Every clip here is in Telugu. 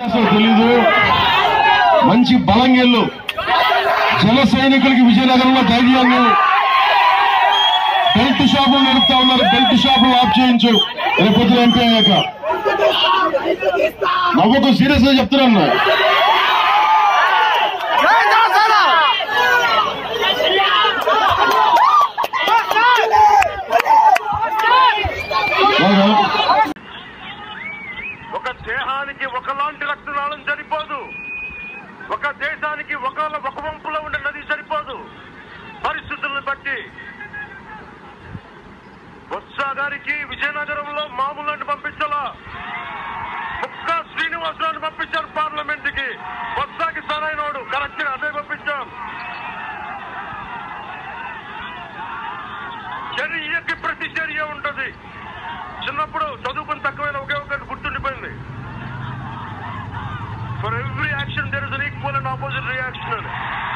అసలు తెలీదు మంచి బలంగెళ్ళు జన సైనికులకి విజయనగరంలో ధైర్యాన్ని బెల్ట్ షాపులు నడుపుతా ఉన్నారు బెల్ట్ షాపులు ఆఫ్ చేయించు రేపు పొద్దున ఎంపీ అయ్యాక నవ్వకు సీరియస్ గా చెప్తున్నా ఒక దేహానికి ఒకలాంటి రక్తనాళం సరిపోదు ఒక దేశానికి ఒక ఒక వంపులో ఉండే నది సరిపోదు పరిస్థితులను బట్టి బొత్స గారికి విజయనగరంలో మామూలు పంపించాలా ముక్క శ్రీనివాసరావుని పంపించారు పార్లమెంట్ కి బొత్సకి సరైనోడు కరెక్ట్ అదే పంపించాం చర్యకి ప్రతి చర్య ఉంటది చిన్నప్పుడు చదువుకుని తక్కువైన ఒకే ఒకటి గుర్తుండిపోయింది for every action there is equal and opposite reaction అని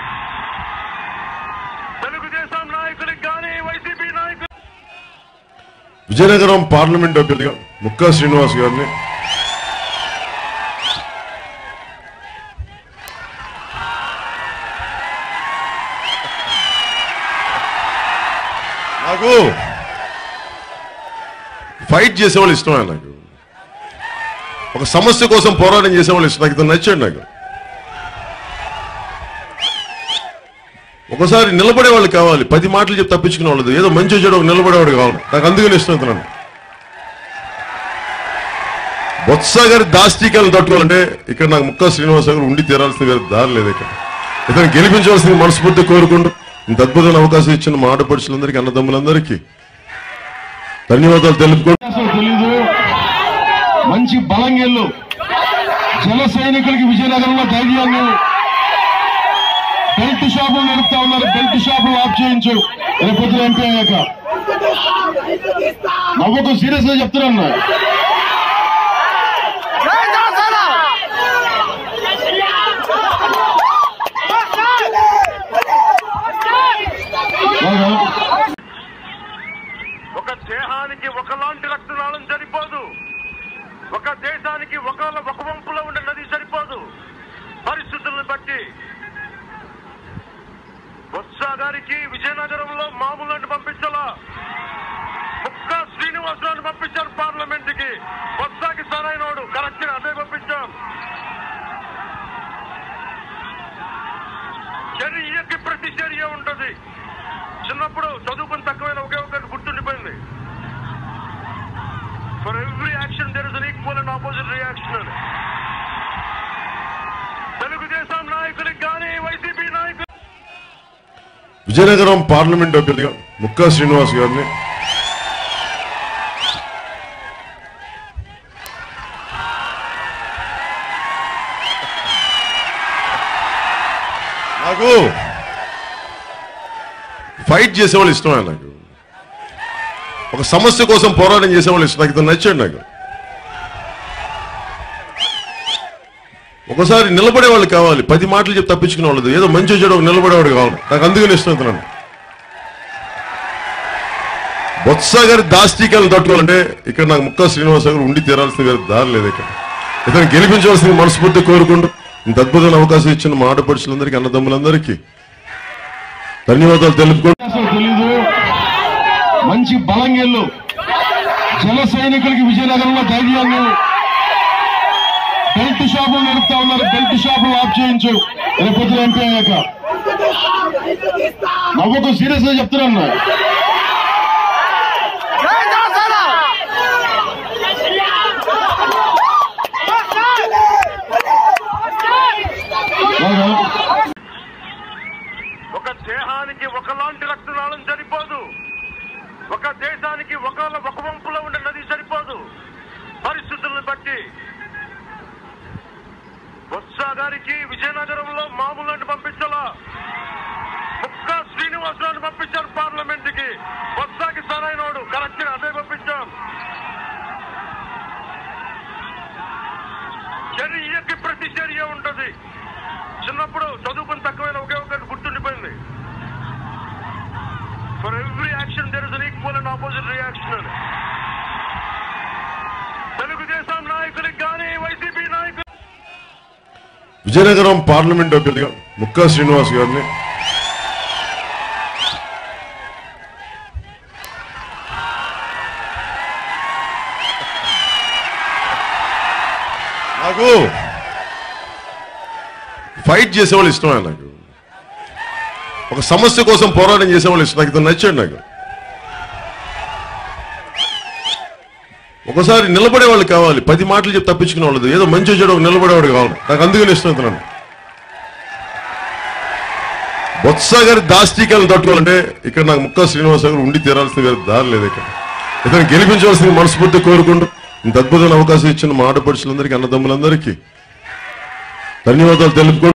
తెలుగుదేశం నాయకులకి కానీ వైసీపీ నాయకులు విజయనగరం పార్లమెంట్ అభ్యర్థిగా ముక్కా శ్రీనివాస్ గారిని నాకు ఫైట్ చేసేవాళ్ళు ఇష్టమే నాకు ఒక సమస్య కోసం పోరాటం చేసేవాళ్ళు ఇష్టం నాకు ఇతను నచ్చాడు నాకు ఒకసారి నిలబడే వాళ్ళు కావాలి పది మాటలు చెప్పి తప్పించుకునే వాళ్ళు ఏదో మంచి చెడు ఒక నిలబడేవాడు కావాలి నాకు అందుకని ఇష్టం ఇతను బొత్స గారి దాష్టికాలను తట్టుకోవాలంటే ఇక్కడ నాకు ముక్కా శ్రీనివాస గారు ఉండి తీరాల్సిన వేరే దారి లేదు ఇక్కడ ఇతను గెలిపించవలసింది మనస్ఫూర్తి కోరుకుంటూ ఇంత అద్భుతమైన అవకాశం ఇచ్చిన మా ఆడపడుచులందరికీ అన్నదమ్ములందరికీ ధన్యవాదాలు తెలుపుకుంటూ అసలు తెలీదు మంచి బలంగెళ్ళు జన సైనికులకి విజయనగరంలో ధైర్యాన్ని బెల్ట్ షాపులు నడుపుతా ఉన్నారు బెల్ట్ షాపులు ఆఫ్ చేయించు రేపు పొద్దున ఎంపీ అయ్యాక నవ్వకు సీరియస్ గా చెప్తున్నా ఒక దేహానికి ఒకలాంటి రక్తనాళం సరిపోదు ఒక దేశానికి ఒక ఒక వంపులో ఉండే నది సరిపోదు పరిస్థితులను బట్టి బొత్స గారికి విజయనగరంలో మామూలు పంపించాలా ముక్క శ్రీనివాసరావుని పంపించారు పార్లమెంట్ కి బొత్సకి సరైనోడు కరెక్ట్ అదే పంపించాం చర్యకి ప్రతి చర్య ఉంటది చిన్నప్పుడు చదువుకుని తక్కువైన ఒకే ఒకటి గుర్తుండిపోయింది for every action there is equal and opposite reaction అని తెలుగుదేశం నాయకులకి కానీ వైసీపీ నాయకులు విజయనగరం పార్లమెంట్ అభ్యర్థిగా ముక్కా శ్రీనివాస్ గారిని నాకు ఫైట్ చేసేవాళ్ళు ఇష్టమే నాకు ఒక సమస్య కోసం పోరాటం చేసేవాళ్ళు ఇష్టం నాకు ఇతను నచ్చాడు నాకు ఒకసారి నిలబడే వాళ్ళు కావాలి పది మాటలు చెప్పి తప్పించుకునే వాళ్ళు ఏదో మంచి చెడు ఒక నిలబడేవాడు కావాలి నాకు అందుకని ఇష్టం ఇతను బొత్స గారి దాష్టికాలను తట్టుకోవాలంటే ఇక్కడ నాకు ముక్కా శ్రీనివాస గారు ఉండి తీరాల్సిన వేరే దారి లేదు ఇక్కడ ఇతను గెలిపించవలసింది మనస్ఫూర్తి కోరుకుంటూ ఇంత అద్భుతమైన అవకాశం ఇచ్చిన మా ఆడపడుచులందరికీ అన్నదమ్ములందరికీ ధన్యవాదాలు తెలుపుకుంటూ అసలు తెలీదు మంచి బలంగెళ్ళు జన సైనికులకి విజయనగరంలో ధైర్యాన్ని బెల్ట్ షాపులు నడుపుతా ఉన్నారు బెల్ట్ షాపులు ఆఫ్ చేయించు రేపు పొద్దున ఎంపీ అయ్యాక నవ్వకు సీరియస్ గా చెప్తున్నా ఒక దేహానికి ఒకలాంటి రక్తనాళం సరిపోదు ఒక దేశానికి ఒక ఒక వంపులో ఉండే నది సరిపోదు పరిస్థితులను బట్టి బొత్స గారికి విజయనగరంలో మామూలు పంపించాలా ముక్క శ్రీనివాసరావుని పంపించారు పార్లమెంట్ కి బొత్సకి సరైనోడు కరెక్ట్ అదే పంపించాం చర్యకి ప్రతి చర్య ఉంటది చిన్నప్పుడు చదువుకుని తక్కువైన ఒకే ఒకటి గుర్తుండిపోయింది for every action there is equal and opposite reaction అని తెలుగుదేశం నాయకులకి కానీ వైసీపీ నాయకులు విజయనగరం పార్లమెంట్ అభ్యర్థిగా ముక్కా శ్రీనివాస్ గారిని నాకు ఫైట్ చేసేవాళ్ళు ఇష్టమే నాకు ఒక సమస్య కోసం పోరాటం చేసేవాళ్ళు ఇష్టం నాకు ఇతను నచ్చాడు నాకు ఒకసారి నిలబడే వాళ్ళు కావాలి పది మాటలు చెప్పి తప్పించుకునే వాళ్ళు ఏదో మంచి చెడు ఒక నిలబడేవాడు కావాలి నాకు అందుకని ఇష్టం ఇతను బొత్స గారి దాష్టికాలను తట్టుకోవాలంటే ఇక్కడ నాకు ముక్కా శ్రీనివాస గారు ఉండి తీరాల్సిన వేరే దారి లేదు ఇక్కడ ఇతను గెలిపించవలసింది మనస్ఫూర్తి కోరుకుంటూ ఇంత అద్భుతమైన అవకాశం ఇచ్చిన మా ఆడపడుచులందరికీ అన్నదమ్ములందరికీ ధన్యవాదాలు తెలుపుకుంటూ